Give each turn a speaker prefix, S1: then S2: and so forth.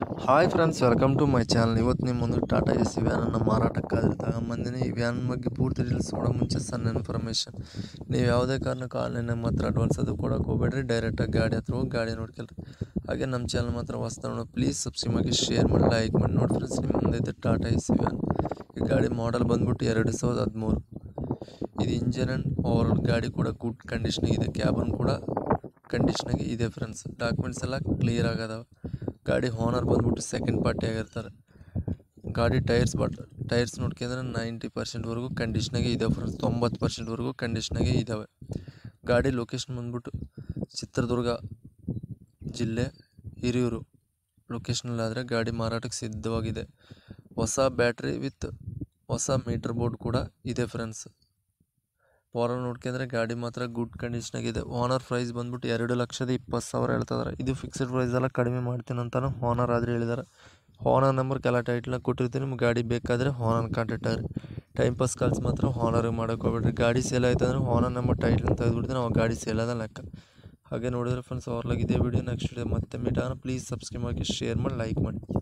S1: hi friends welcome to my channel ಇವತ್ತು ನಿಮ್ಮ ಮುಂದೆ ಟಾಟಾ ಎಸ್ ಸಿ ವ್ಯಾನನ್ನು ಮಾರಾಟಕ್ಕಾದ್ರೆ ತಗೊಂಬಂದಿನಿ ಈ ವ್ಯಾನ್ ಬಗ್ಗೆ ಪೂರ್ತಿ ಡೀಟೇಲ್ಸ್ ಕೊಡೋ ಮುಂಚೆ ಸಣ್ಣ ಇನ್ಫಾರ್ಮೇಷನ್ ನೀವು ಯಾವುದೇ ಕಾರಣಕ್ಕೂ ಆನ್ಲೈನ್ ನಮ್ಮ ಹತ್ರ ಅಡ್ವಾನ್ಸ್ ಅದು ಕೊಡೋಕೆ ಹೋಗ್ಬೇಡ್ರಿ ಡೈರೆಕ್ಟಾಗಿ ಗಾಡಿ ಹತ್ರ ಹೋಗಿ ಗಾಡಿ ನೋಡ್ಕೊಳ್ರಿ ಹಾಗೆ ನಮ್ಮ ಚಾನಲ್ ಮಾತ್ರ ಹೊಸ್ತಾ ನೋಡೋ ಪ್ಲೀಸ್ ಸಬ್ಸ್ಕ್ರೈಬ್ ಆಗಿ ಶೇರ್ ಮಾಡಿ ಲೈಕ್ ಮಾಡಿ ನೋಡಿ ಫ್ರೆಂಡ್ಸ್ ನಿಮ್ಮ ಮುಂದೆ ಇದೆ ಟಾಟಾ ಎಸ್ ಸಿ ವ್ಯಾನ್ ಈ ಗಾಡಿ ಮಾಡೆಲ್ ಬಂದ್ಬಿಟ್ಟು ಎರಡು ಸಾವಿರದ ಹದಿಮೂರು ಇದು ಇಂಜನ್ ಆ್ಯಂಡ್ ಓವರ್ ಗಾಡಿ ಕೂಡ ಗುಡ್ ಕಂಡೀಷನಾಗ ಇದೆ ಕ್ಯಾಬನ್ ಕೂಡ ಕಂಡೀಷನಾಗಿ ಇದೆ ಫ್ರೆಂಡ್ಸ್ ಡಾಕ್ಯುಮೆಂಟ್ಸ್ ಎಲ್ಲ ಕ್ಲಿಯರ್ ಆಗದಾವೆ ಗಾಡಿ ಓನರ್ ಬಂದ್ಬಿಟ್ಟು ಸೆಕೆಂಡ್ ಪಾರ್ಟಿ ಆಗಿರ್ತಾರೆ ಗಾಡಿ ಟೈರ್ಸ್ ಬಟ್ ಟೈರ್ಸ್ ನೋಡ್ಕೊಂಡ್ರೆ ನೈಂಟಿ ಪರ್ಸೆಂಟ್ವರೆಗೂ ಕಂಡೀಷ್ನಾಗೆ ಇದೆ ಫ್ರೆಂಡ್ಸ್ ತೊಂಬತ್ತು ಪರ್ಸೆಂಟ್ವರೆಗೂ ಕಂಡೀಷ್ನಾಗೆ ಇದ್ದಾವೆ ಗಾಡಿ ಲೊಕೇಶನ್ ಬಂದ್ಬಿಟ್ಟು ಚಿತ್ರದುರ್ಗ ಜಿಲ್ಲೆ ಹಿರಿಯೂರು ಲೊಕೇಶನಲ್ಲಾದರೆ ಗಾಡಿ ಮಾರಾಟಕ್ಕೆ ಸಿದ್ಧವಾಗಿದೆ ಹೊಸ ಬ್ಯಾಟ್ರಿ ವಿತ್ ಹೊಸ ಮೀಟರ್ ಬೋರ್ಡ್ ಕೂಡ ಇದೆ ಫ್ರೆಂಡ್ಸ್ ಪವರ್ ನೋಡ್ಕೊಂಡ್ರೆ ಗಾಡಿ ಮಾತ್ರ ಗುಡ್ ಕಂಡೀಷನಾಗಿದೆ ಓನರ್ ಪ್ರೈಸ್ ಬಂದ್ಬಿಟ್ಟು ಎರಡು ಲಕ್ಷದ ಇಪ್ಪತ್ತು ಸಾವಿರ ಹೇಳ್ತಿದಾರೆ ಇದು ಫಿಕ್ಸ್ಡ್ ಪ್ರೈಸ್ ಎಲ್ಲ ಕಡಿಮೆ ಮಾಡ್ತೀನಿ ಅಂತಾನು ಓನರ್ ಆದ್ರೆ ಹೇಳಿದ್ದಾರೆ ಓನರ್ ನಂಬರ್ ಕೆಲ ಟೈಟ್ಲಾಗ ಕೊಟ್ಟಿರ್ತೀನಿ ನಿಮ್ಗೆ ಗಾಡಿ ಬೇಕಾದರೆ ಓನರ್ ಕಾಂಟ್ಯಾಕ್ಟ್ ಆಗ್ರಿ ಟೈಮ್ ಪಾಸ್ ಕಾಲ್ಸ್ ಮಾತ್ರ ಓನರಿಗೆ ಮಾಡೋಕೆ ಹೋಗ್ಬೇಡ್ರಿ ಗಾಡಿ ಸೇಲ್ ಆಯ್ತು ಅಂದ್ರೆ ಓನರ್ ನಂಬರ್ ಟೈಟ್ಲನ್ನ ತೆಗೆದುಬಿಡ್ತೀನಿ ನಾವು ಗಾಡಿ ಸೇಲ್ ಅದ ಲೆಕ್ಕ ಹಾಗೆ ನೋಡಿದ್ರೆ ಫ್ರೆಂಡ್ಸ್ ಅವ್ರಲಾಗ ಇದೇ ವಿಡಿಯೋ ನೆಕ್ಸ್ಟ್ ವಿಡಿಯೋ ಮತ್ತೆ ಮೀಟ್ ಆಗೋಣ ಪ್ಲೀಸ್ ಸಬ್ಸ್ಕ್ರೈಬ್ ಮಾಡಿ ಶೇರ್ ಮಾಡಿ ಲೈಕ್ ಮಾಡಿ